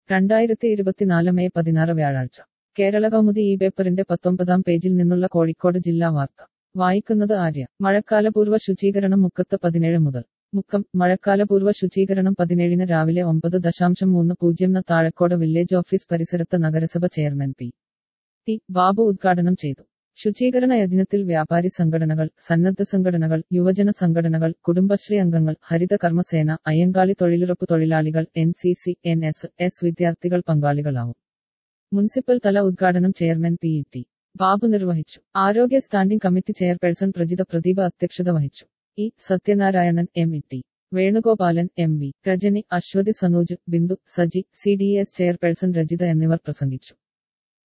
രണ്ടായിരത്തി ഇരുപത്തിനാല് മെയ് പതിനാറ് വ്യാഴാഴ്ച കേരള കൗമുദി ഈ പേപ്പറിന്റെ പത്തൊമ്പതാം പേജിൽ നിന്നുള്ള കോഴിക്കോട് ജില്ലാ വാർത്ത വായിക്കുന്നത് ആര്യ മഴക്കാലപൂർവ്വ ശുചീകരണം മുക്കത്ത് പതിനേഴ് മുതൽ മുക്കം മഴക്കാലപൂർവ്വ ശുചീകരണം പതിനേഴിന് രാവിലെ ഒമ്പത് ദശാംശം മൂന്ന് പൂജ്യം ന് താഴക്കോട് വില്ലേജ് ഓഫീസ് പരിസരത്ത് നഗരസഭ ചെയർമാൻ പി ടി ബാബു ഉദ്ഘാടനം ചെയ്തു ശുചീകരണ യജ്ഞത്തിൽ വ്യാപാരി സംഘടനകൾ സന്നദ്ധ സംഘടനകൾ യുവജന സംഘടനകൾ കുടുംബശ്രീ അംഗങ്ങൾ ഹരിത കർമ്മസേന അയ്യങ്കാളി തൊഴിലുറപ്പ് തൊഴിലാളികൾ N C C N S S വിദ്യാർത്ഥികൾ പങ്കാളികളാവും മുനിസിപ്പൽ തല ഉദ്ഘാടനം chairman P E T Babu നിർവഹിച്ചു ആരോഗ്യ standing committee chairperson Prajitha Pradeepa അധ്യക്ഷത വഹിച്ചു E Sathyanarayanan M E T Venugopalan M V Rajani Aswathy Sanoj Bindu Saji C D S chairperson Rajitha എന്നിവർ പ്രസംഗിച്ചു